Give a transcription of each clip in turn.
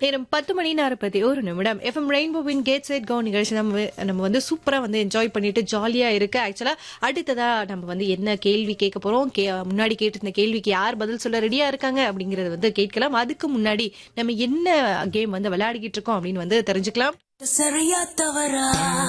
நேரம் பத்து மணி நாற்பத்தி ஒரு நிமிடம் எஃப்எம் ரெயின்போவின் கேட் சைட் கோ நிகழ்ச்சி நம்ம நம்ம வந்து சூப்பரா வந்து என்ஜாய் பண்ணிட்டு ஜாலியா இருக்கு ஆக்சுவலா அடுத்ததா நம்ம வந்து என்ன கேள்வி கேட்க போறோம் கே- முன்னாடி கேட்டிருந்த கேள்விக்கு யார் பதில் சொல்ல ரெடியா இருக்காங்க அப்படிங்கறத வந்து கேட்கலாம் அதுக்கு முன்னாடி நம்ம என்ன கேம் வந்து விளையாடிக்கிட்டு இருக்கோம் அப்படின்னு வந்து தெரிஞ்சுக்கலாம் சரியா தவறா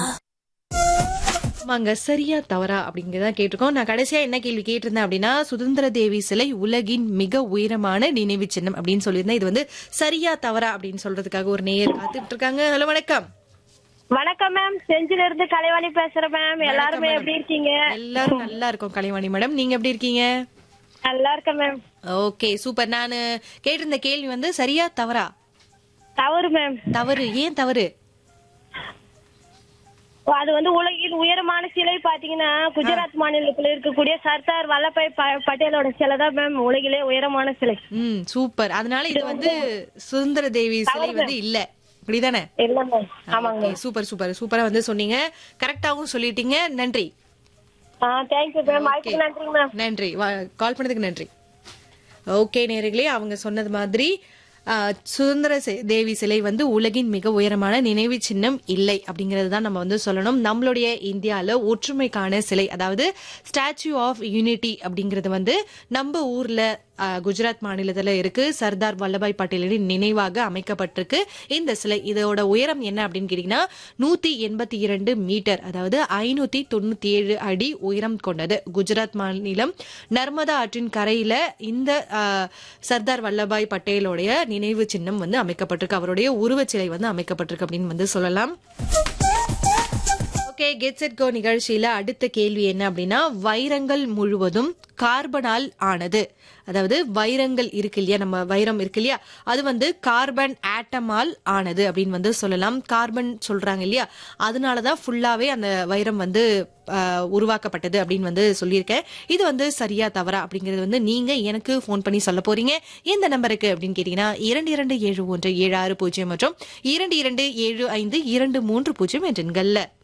ஆமாங்க சரியா தவறா அப்படிங்கறத கேட்டிருக்கோம் நான் கடைசியா என்ன கேள்வி கேட்டிருந்தேன் அப்படின்னா சுதந்திர தேவி சிலை உலகின் மிக உயரமான நினைவு சின்னம் அப்படின்னு சொல்லியிருந்தேன் இது வந்து சரியா தவறா அப்படின்னு சொல்றதுக்காக ஒரு நேயர் காத்துட்டு இருக்காங்க ஹலோ வணக்கம் வணக்கம் மேம் செஞ்சில இருந்து கலைவாணி பேசுறேன் மேம் எல்லாருமே எப்படி இருக்கீங்க எல்லாரும் நல்லா இருக்கோம் கலைவாணி மேடம் நீங்க எப்படி இருக்கீங்க நல்லா இருக்கேன் மேம் ஓகே சூப்பர் நான் கேட்டிருந்த கேள்வி வந்து சரியா தவறா தவறு மேம் தவறு ஏன் தவறு அது வந்து உலகின் உயரமான சிலை பாத்தீங்கன்னா குஜராத் மாநிலத்துல இருக்கக்கூடிய சர்தார் வல்லபாய் ப- பட்டேலோட சிலை தான் மேம் உலகிலே உயரமான சிலை ம் சூப்பர் அதனால இது வந்து சுதந்திர தேவி சிலை வந்து இல்ல அப்படிதானே இல்ல மேம் ஆமாங்க Okay, சூப்பர் சூப்பர் சூப்பரா வந்து சொன்னீங்க கரெக்டாவும் சொல்லிட்டீங்க நன்றி ஆ தேங்க்யூ மேம் வாய்ப்புக்கு நன்றி மேம் நன்றி கால் பண்ணதுக்கு நன்றி ஓகே நேர்களே அவங்க சொன்னது மாதிரி ஆ, சுதந்திர செ- தேவி சிலை வந்து உலகின் மிக உயரமான நினைவு சின்னம் இல்லை அப்படிங்கறது தான் நம்ம வந்து சொல்லணும் நம்மளுடைய இந்தியால ஒற்றுமைக்கான சிலை அதாவது ஸ்டாச்சு ஆஃப் யூனிட்டி அப்படிங்கறது வந்து நம்ம ஊர்ல ஆ, குஜராத் மாநிலத்துல இருக்கு சர்தார் வல்லபாய் பட்டேலின் நினைவாக அமைக்கப்பட்டிருக்கு இந்த சிலை இதோட உயரம் என்ன அப்படின்னு கேட்டீங்கன்னா நூத்தி எண்பத்தி இரண்டு மீட்டர் அதாவது ஐநூத்தி தொண்ணூத்தி ஏழு அடி உயரம் கொண்டது குஜராத் மாநிலம் நர்மதா ஆற்றின் கரையில இந்த ஆ, சர்தார் வல்லபாய் பட்டேலோடைய நினைவு சின்னம் வந்து அமைக்கப்பட்டிருக்கு அவருடைய உருவச் சிலை வந்து அமைக்கப்பட்டிருக்கு அப்படின்னு வந்து சொல்லலாம் ஓகே கெட் செட் கோ நிகழ்ச்சியில அடுத்த கேள்வி என்ன அப்படின்னா வைரங்கள் முழுவதும் கார்பனால் ஆனது அதாவது வைரங்கள் இருக்கு இல்லையா நம்ம வைரம் இருக்கு இல்லையா அது வந்து கார்பன் ஆட்டமால் ஆனது அப்படின்னு வந்து சொல்லலாம் கார்பன் சொல்றாங்க இல்லையா அதனாலதான் ஃபுல்லாவே அந்த வைரம் வந்து ஆஹ், உருவாக்கப்பட்டது அப்படின்னு வந்து சொல்லியிருக்கேன் இது வந்து சரியா தவறா அப்படிங்கறது வந்து நீங்க எனக்கு ஃபோன் பண்ணி சொல்ல போறீங்க எந்த நம்பருக்கு அப்படின்னு கேட்டீங்கன்னா இரண்டு இரண்டு ஏழு ஒன்று ஏழு ஆறு பூஜ்ஜியம் மற்றும் இரண்டு இரண்டு ஏழு ஐந்து இரண்டு மூன்று பூஜ்ஜியம் என்ற எண்கள்ல